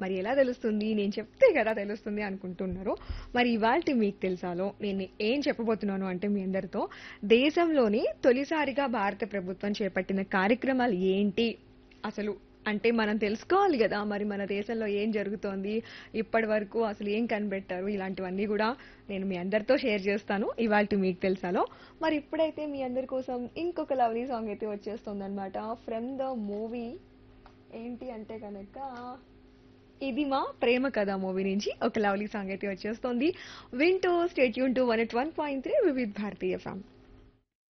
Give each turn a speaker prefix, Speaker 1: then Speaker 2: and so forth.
Speaker 1: మరి ఎలా తెలుస్తుంది నేను చెప్తే కదా తెలుస్తుంది అనుకుంటున్నారు మరి ఇవాళ మీకు తెలుసాలో నేను ఏం చెప్పబోతున్నాను అంటే మీ అందరితో దేశంలోని తొలిసారిగా భారత ప్రభుత్వం చేపట్టిన కార్యక్రమాలు ఏంటి అసలు అంటే మనం తెలుసుకోవాలి కదా మరి మన దేశంలో ఏం జరుగుతోంది ఇప్పటి వరకు అసలు ఏం కనిపెట్టారు ఇలాంటివన్నీ కూడా నేను మీ అందరితో షేర్ చేస్తాను ఇవాళ మీకు తెలుసాలో మరి ఇప్పుడైతే మీ అందరి కోసం ఇంకొక లవ్లీ సాంగ్ అయితే వచ్చేస్తుంది అనమాట ఫ్రమ్ ద మూవీ ఏంటి అంటే కనుక ఇది మా ప్రేమ కథ మూవీ నుంచి ఒక లవ్లీ సాంగ్ అయితే వచ్చేస్తుంది వింటూ stay tuned to one at one point three Vividh Bharati ఫ్యామ్